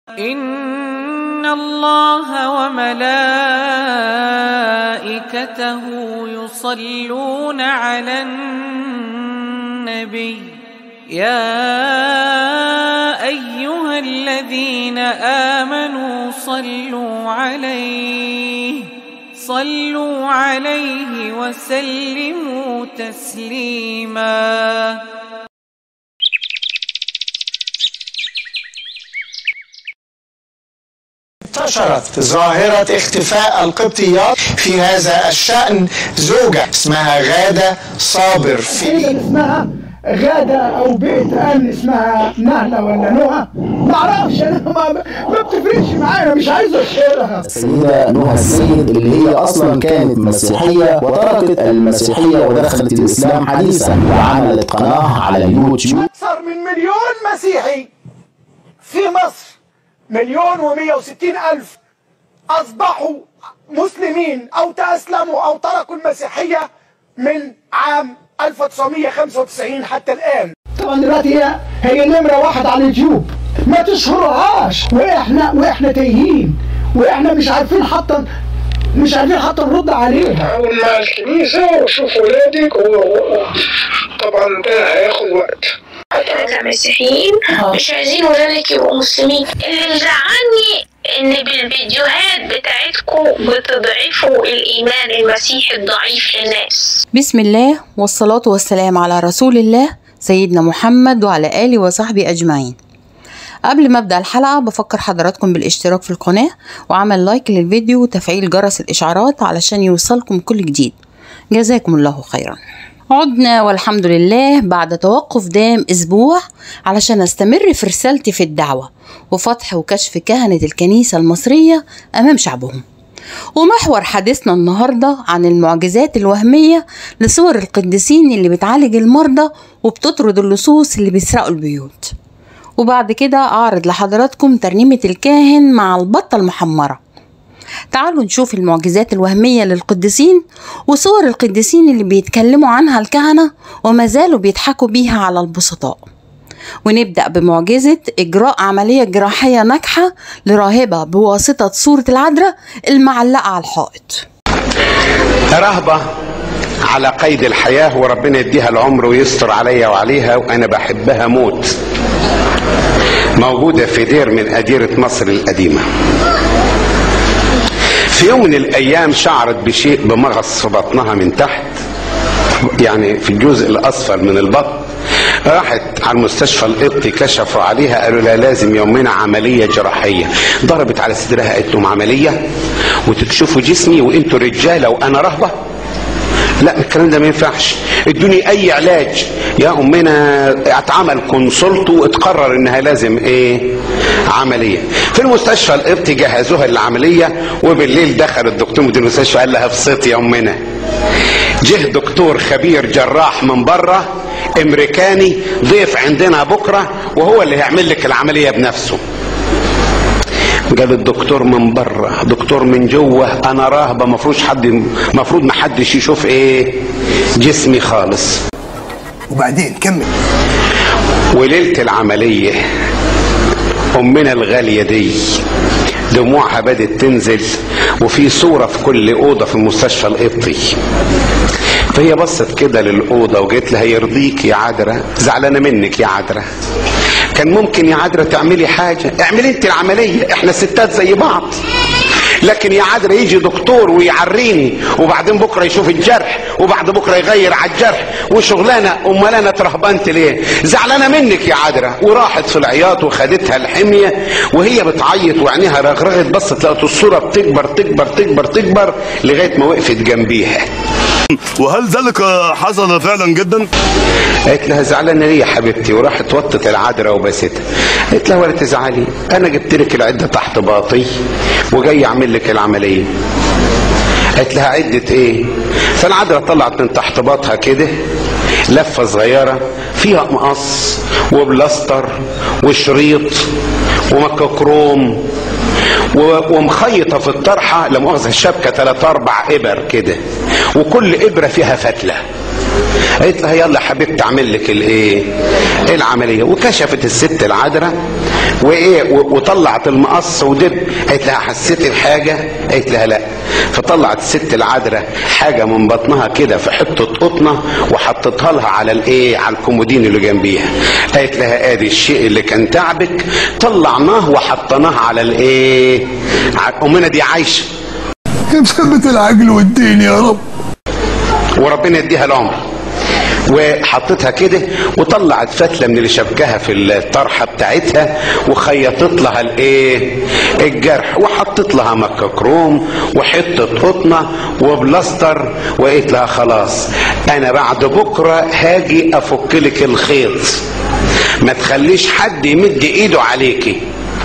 إن الله وملائكته يصلون على النبي يا أيها الذين آمنوا صلوا عليه صلوا عليه وسلموا تسليماً انتشرت ظاهرة اختفاء القبطيات في هذا الشأن زوجة اسمها غادة صابر في اسمها غادة أو بيت أن اسمها نهلة ولا نهى معرفش أنا ما, ما بتفرقش معايا مش عايز أشهرها السيدة نهى السيد اللي هي أصلا كانت مسيحية وتركت المسيحية ودخلت الإسلام حديثا وعملت قناة على اليوتيوب أكثر من مليون مسيحي في مصر مليون ومية وستين ألف أصبحوا مسلمين أو تأسلموا أو تركوا المسيحية من عام 1995 حتى الآن طبعا دلوقتي هي هي نمرة واحد على اليوتيوب ما تشهرهاش واحنا واحنا تايهين واحنا مش عارفين حتى مش عارفين حتى نرد عليها حاول مع الكنيسة وشوف ولادك وطبعا ده هياخد وقت كمسيحيين مش عايزين ولادك يبقوا مسلمين اللي مزعلني ان بالفيديوهات بتاعتكم بتضعفوا الايمان المسيحي الضعيف للناس بسم الله والصلاة والسلام على رسول الله سيدنا محمد وعلى آله وصحبه أجمعين قبل ما ابدا الحلقه بفكر حضراتكم بالاشتراك في القناه وعمل لايك للفيديو وتفعيل جرس الاشعارات علشان يوصلكم كل جديد جزاكم الله خيرا عدنا والحمد لله بعد توقف دام اسبوع علشان استمر في رسالتي في الدعوه وفتح وكشف كهنه الكنيسه المصريه امام شعبهم ومحور حديثنا النهارده عن المعجزات الوهميه لصور القديسين اللي بتعالج المرضى وبتطرد اللصوص اللي بيسرقوا البيوت وبعد كده أعرض لحضراتكم ترنيمة الكاهن مع البطة المحمرة تعالوا نشوف المعجزات الوهمية للقديسين وصور القديسين اللي بيتكلموا عنها الكهنة وما زالوا بيضحكوا بيها على البسطاء ونبدأ بمعجزة إجراء عملية جراحية ناجحة لراهبة بواسطة صورة العذراء المعلقة على الحائط رهبة على قيد الحياة وربنا يديها العمر ويستر عليا وعليها وأنا بحبها موت موجودة في دير من أديرة مصر القديمة في يوم من الأيام شعرت بشيء بمغص في بطنها من تحت يعني في الجزء الأسفل من البطن راحت على المستشفى القبطي كشفوا عليها قالوا لها لازم يومنا عملية جراحية ضربت على صدرها قالت لهم عملية وتكشفوا جسمي وانتوا رجالة وانا رهبة لا الكلام ده ما ينفعش ادوني اي علاج يا امنا اتعمل كونسلت واتقرر انها لازم ايه عمليه في المستشفى القبطي جهزوها للعمليه وبالليل دخل الدكتور مدير المستشفى قال لها افصتي يا امنا جه دكتور خبير جراح من بره امريكاني ضيف عندنا بكره وهو اللي هيعمل لك العمليه بنفسه قال الدكتور من بره دكتور من جوه انا راهبه مفروض حد مفروض ما حدش يشوف ايه جسمي خالص وبعدين كمل وليله العمليه امنا الغاليه دي دموعها بدت تنزل وفي صوره في كل اوضه في المستشفى القبطي فهي بصت كده للاوضه وقالت لها يرضيك يا عذراء زعلانه منك يا عذراء كان ممكن يا عذراء تعملي حاجه اعملي انت العمليه احنا ستات زي بعض لكن يا عذراء يجي دكتور ويعريني وبعدين بكره يشوف الجرح وبعد بكره يغير على الجرح وشغلانه امال انا اترهبنت ليه؟ زعلانه منك يا عذراء وراحت في العياط وخدتها الحميه وهي بتعيط وعينيها رغرغت بصت لقت الصوره بتكبر تكبر تكبر تكبر لغايه ما وقفت جنبيها وهل ذلك حصل فعلا جدا؟ قالت لها زعلانه ليه يا حبيبتي وراحت وطت العذراء وبستها قالت لها ولا تزعلي انا جبت لك العده تحت باطي وجاي اعمل لك العمليه قالت لها عده ايه فالعذراء طلعت من تحت باطها كده لفه صغيره فيها مقص وبلاستر وشريط ومككروم ومخيطه في الطرحه لا مؤاخذه الشبكه ثلاث اربع ابر كده وكل ابره فيها فتله قالت لها يلا يا حبيبتي اعمل لك الايه العمليه وكشفت الست العذراء وايه و- وطلعت المقص ودب قالت لها حسيتي بحاجه قالت لها لا فطلعت الست العذراء حاجه من بطنها كده في حته قطنه وحطتها لها على الايه على الكومودين اللي جنبيها قالت لها ادي الشيء اللي كان تعبك طلعناه وحطيناه على الايه على امنا دي عايشه مثبت العقل والدين يا رب وربنا يديها العمر وحطتها كده وطلعت فتله من اللي شبكها في الطرحه بتاعتها وخيطت لها الايه الجرح وحطت لها مكه كروم وحته قطنه وبلاستر وقالت لها خلاص انا بعد بكره هاجي افك لك الخيط ما تخليش حد يمد ايده عليكي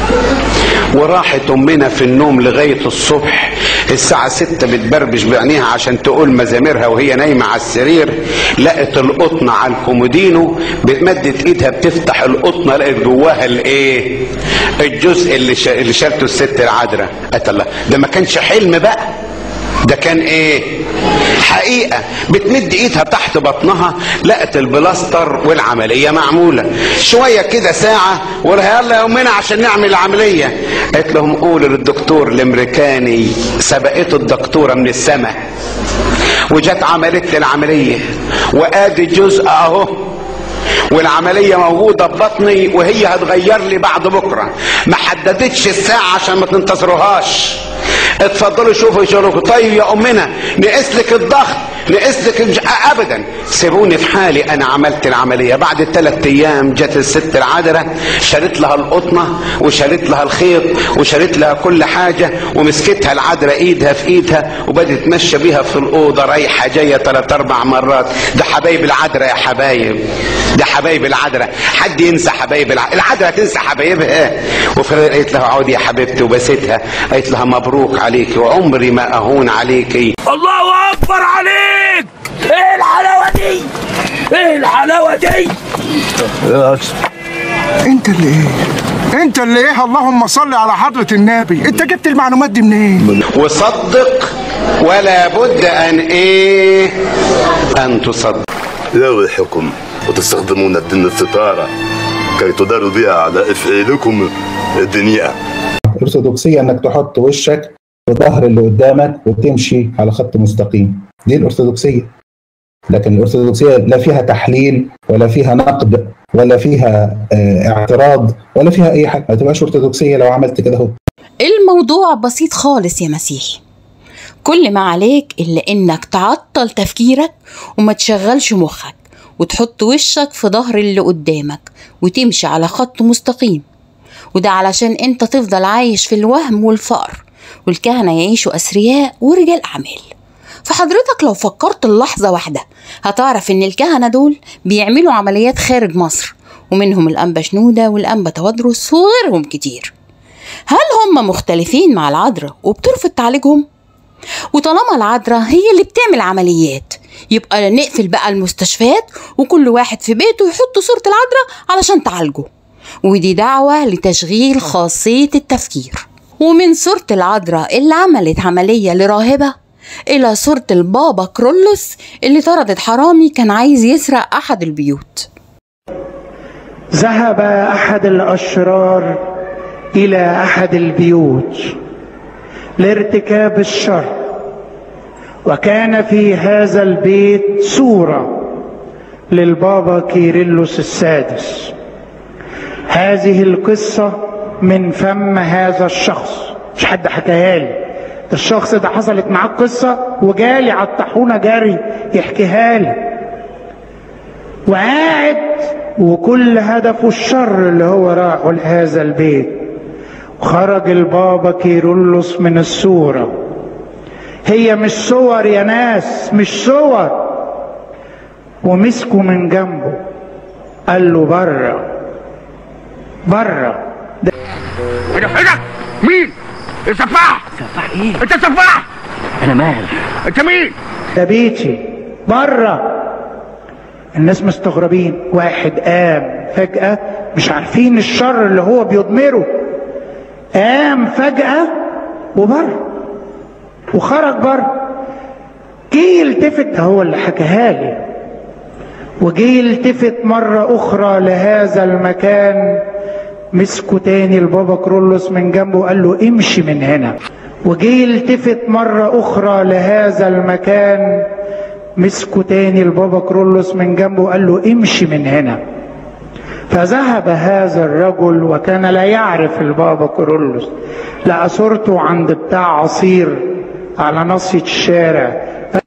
وراحت امنا في النوم لغايه الصبح الساعة ستة بتبربش بعينيها عشان تقول مزاميرها وهي نايمة على السرير لقت القطنة على الكومودينو مدت ايدها بتفتح القطنة لقت جواها الايه الجزء اللي شا... اللي شالته الست العذراء قالت الله ده ما كانش حلم بقى ده كان ايه حقيقة بتمد ايدها تحت بطنها لقت البلاستر والعملية معمولة شوية كده ساعة وقالها يلا يا امنا عشان نعمل العملية قالت لهم قولوا للدكتور الامريكاني سبقته الدكتورة من السماء وجت عملت لي العملية وادي جزء اهو والعمليه موجوده في بطني وهي هتغير لي بعد بكره ما حددتش الساعه عشان ما تنتظروهاش اتفضلوا شوفوا شغلكم طيب يا امنا نقيس لك الضغط نقيس لك الج... ابدا سيبوني في حالي انا عملت العمليه بعد ثلاث ايام جت الست العذراء شالت لها القطنه وشالت لها الخيط وشالت لها كل حاجه ومسكتها العذراء ايدها في ايدها وبدت تمشى بيها في الاوضه رايحه جايه ثلاث اربع مرات ده حبايب العذراء يا حبايب ده حبايب العذراء حد ينسى حبايب العذراء العذراء تنسى حبايبها وفي الآخر قالت لها اقعدي يا حبيبتي وبستها قالت لها مبروك عليكي وعمري ما اهون عليكي الله اكبر عليك ايه الحلاوه دي ايه الحلاوه دي انت اللي ايه انت اللي ايه اللهم صل على حضرة النبي انت جبت المعلومات دي منين وصدق ولا بد ان ايه ان تصدق لا الحكم وتستخدمون الدين الستارة كي تداروا بها على افعالكم الدنيئة الارثوذكسيه انك تحط وشك في ظهر اللي قدامك وتمشي على خط مستقيم دي الارثوذكسيه لكن الارثوذكسيه لا فيها تحليل ولا فيها نقد ولا فيها آه، اعتراض ولا فيها اي حاجه ما تبقاش ارثوذكسيه لو عملت كده اهو الموضوع بسيط خالص يا مسيحي كل ما عليك إلا إنك تعطل تفكيرك وما تشغلش مخك وتحط وشك في ظهر اللي قدامك وتمشي على خط مستقيم وده علشان انت تفضل عايش في الوهم والفقر والكهنة يعيشوا أثرياء ورجال أعمال فحضرتك لو فكرت اللحظة واحدة هتعرف إن الكهنة دول بيعملوا عمليات خارج مصر ومنهم الأنبا شنودة والأنبا توادرس وغيرهم كتير هل هم مختلفين مع العذراء وبترفض تعالجهم؟ وطالما العذراء هي اللي بتعمل عمليات يبقى نقفل بقى المستشفيات وكل واحد في بيته يحط صورة العذراء علشان تعالجه ودي دعوة لتشغيل خاصية التفكير ومن صورة العذراء اللي عملت عملية لراهبة إلى صورة البابا كرولوس اللي طردت حرامي كان عايز يسرق أحد البيوت ذهب احد الاشرار الى احد البيوت لارتكاب الشر وكان في هذا البيت صوره للبابا كيرلس السادس هذه القصه من فم هذا الشخص مش حد حكاها لي ده الشخص ده حصلت معاه قصه وجالي على الطاحونه جري يحكيها لي وقاعد وكل هدفه الشر اللي هو راحه لهذا البيت وخرج البابا كيرلس من الصورة هي مش صور يا ناس مش صور ومسكه من جنبه قال له بره بره ايه ده ايه ده مين السفاح سفاح ايه انت سفاح انا مال انت مين ده بيتي بره الناس مستغربين واحد قام فجأة مش عارفين الشر اللي هو بيضمره قام فجأة وبره وخرج بره جه يلتفت ده هو اللي حكاها لي وجه يلتفت مرة أخرى لهذا المكان مسكوا تاني البابا كرولوس من جنبه قال له امشي من هنا وجه يلتفت مرة أخرى لهذا المكان مسكوا تاني البابا كرولوس من جنبه قال له امشي من هنا فذهب هذا الرجل وكان لا يعرف البابا كرولوس لقى صورته عند بتاع عصير على ناصية الشارع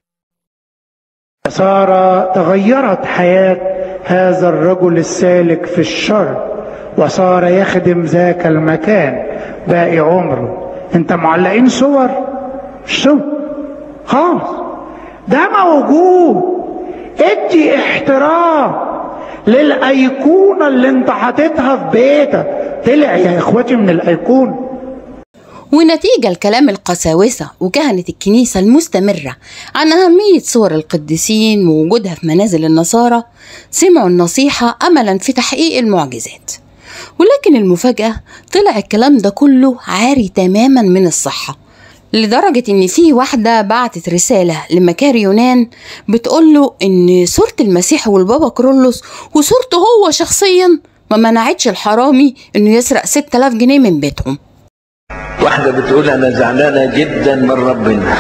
صار تغيرت حياة هذا الرجل السالك في الشر وصار يخدم ذاك المكان باقي عمره انت معلقين صور مش صور خالص ده موجود ادي احترام للايقونه اللي انت حاططها في بيتك طلع يا اخواتي من الايقونه ونتيجة لكلام القساوسة وكهنة الكنيسة المستمرة عن أهمية صور القديسين ووجودها في منازل النصارى سمعوا النصيحة أملا في تحقيق المعجزات ولكن المفاجأة طلع الكلام ده كله عاري تماما من الصحة لدرجة إن في واحدة بعتت رسالة لمكاري يونان بتقوله إن صورة المسيح والبابا كرولوس وصورته هو شخصيا ما منعتش الحرامي إنه يسرق 6000 جنيه من بيتهم واحدة بتقول أنا زعلانة جدا من ربنا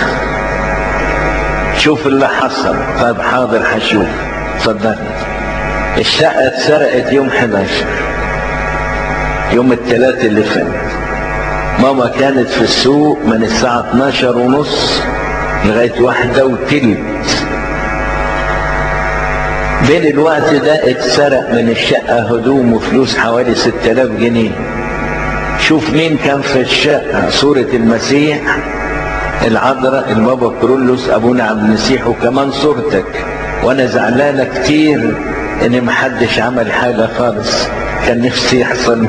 شوف اللي حصل طيب حاضر هشوف اتفضل الشقة اتسرقت يوم 11 يوم الثلاث اللي فات ماما كانت في السوق من الساعة 12 ونص لغاية واحدة وتلت بين الوقت ده اتسرق من الشقة هدوم وفلوس حوالي 6000 جنيه شوف مين كان في الشقة صورة المسيح العذراء البابا كرولوس ابونا عبد المسيح وكمان صورتك وانا زعلانة كتير ان محدش عمل حاجة خالص كان نفسي يحصل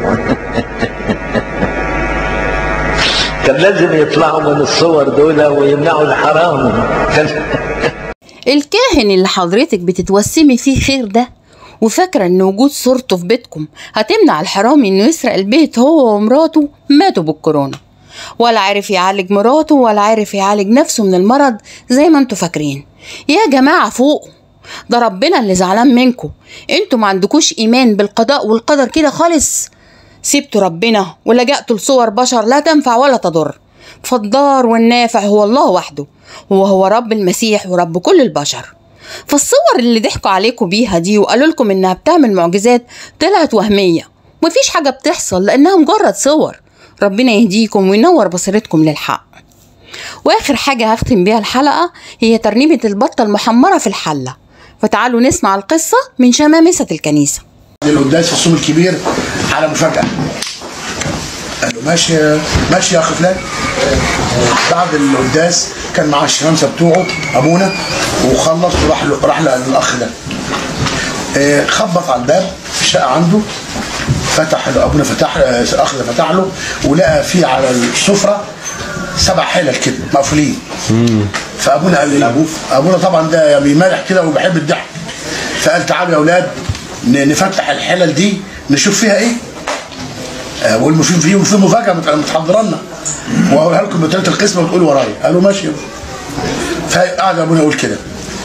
كان لازم يطلعوا من الصور دول ويمنعوا الحرام كان الكاهن اللي حضرتك بتتوسمي فيه خير ده وفاكرة ان وجود صورته في بيتكم هتمنع الحرامي انه يسرق البيت هو ومراته ماتوا بالكورونا ولا عارف يعالج مراته ولا عارف يعالج نفسه من المرض زي ما انتوا فاكرين يا جماعة فوق ده ربنا اللي زعلان منكم انتوا ما عندكوش ايمان بالقضاء والقدر كده خالص سيبتوا ربنا ولجأتوا لصور بشر لا تنفع ولا تضر فالضار والنافع هو الله وحده وهو رب المسيح ورب كل البشر فالصور اللي ضحكوا عليكم بيها دي وقالوا لكم انها بتعمل معجزات طلعت وهمية مفيش حاجة بتحصل لانها مجرد صور ربنا يهديكم وينور بصيرتكم للحق واخر حاجة هختم بيها الحلقة هي ترنيمة البطة المحمرة في الحلة فتعالوا نسمع القصة من شمامسة الكنيسة القداس في الصوم الكبير على مفاجأة قال له ماشي ماشي يا اخ فلان بعد القداس كان معاه الشمامسه بتوعه ابونا وخلص وراح له راح للاخ ده آه، خبط على الباب في الشقه عنده فتح له ابونا فتح آه، الاخ ده فتح له ولقى فيه على السفره سبع حلل كده مقفولين فابونا قال لي ابوه ابونا طبعا ده بيمالح كده وبيحب الضحك فقال تعالوا يا اولاد ن- نفتح الحلل دي نشوف فيها ايه آه، بقول في في في مفاجاه مت- متحضره لنا وهقولها لكم بطريقه القسمه وتقولوا ورايا قالوا ماشي فقعد ابونا يقول كده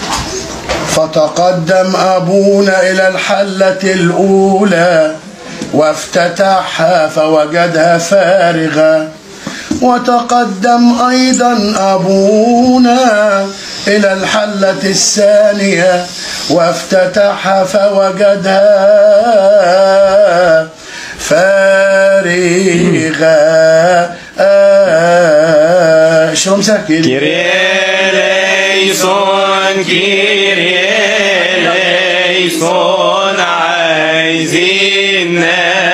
فتقدم ابونا الى الحله الاولى وافتتحها فوجدها فارغه وتقدم ايضا ابونا الى الحله الثانيه وافتتحها فوجدها فارغه آه شلون ساكن كيريليسون كيريليسون عايزين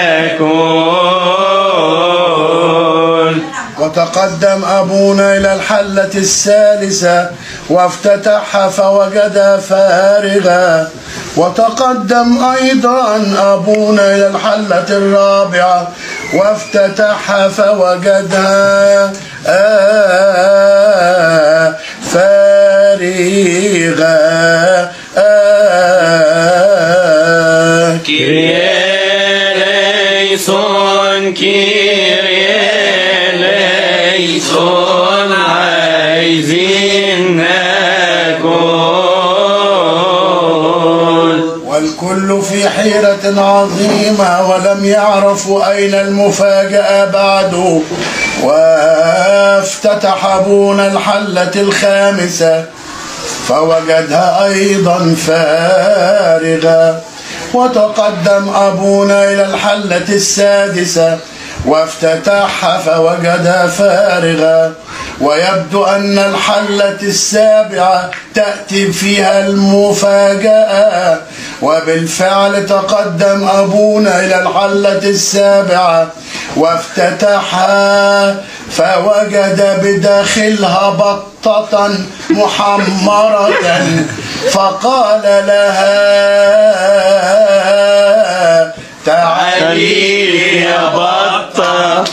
ناكل وتقدم أبونا إلى الحلة الثالثة وافتتحها فوجدها فارغة وتقدم أيضا أبونا إلى الحلة الرابعة وافتتحها فوجدها آه فارغة آه كيريليسون كيريليسون عايزين ناكل حيرة عظيمة ولم يعرفوا أين المفاجأة بعد وافتتح أبونا الحلة الخامسة فوجدها أيضا فارغة وتقدم أبونا إلى الحلة السادسة وافتتحها فوجدها فارغة ويبدو أن الحلة السابعة تأتي فيها المفاجأة وبالفعل تقدم أبونا إلى الحلة السابعة وافتتحها فوجد بداخلها بطة محمرة فقال لها تعالي يا بطة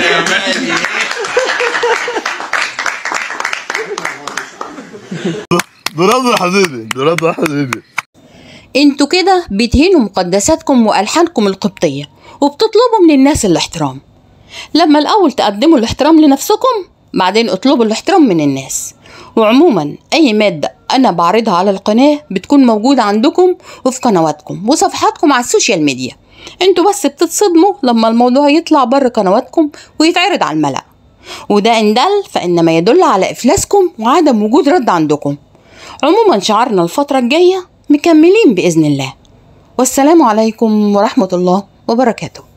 برافو يا حبيبي برافو يا حبيبي انتوا كده بتهينوا مقدساتكم والحانكم القبطيه وبتطلبوا من الناس الاحترام لما الاول تقدموا الاحترام لنفسكم بعدين اطلبوا الاحترام من الناس وعموما اي ماده انا بعرضها على القناه بتكون موجوده عندكم وفي قنواتكم وصفحاتكم على السوشيال ميديا انتوا بس بتتصدموا لما الموضوع يطلع بره قنواتكم ويتعرض على الملأ وده ان دل فانما يدل على افلاسكم وعدم وجود رد عندكم عموما شعارنا الفتره الجايه مكملين باذن الله والسلام عليكم ورحمه الله وبركاته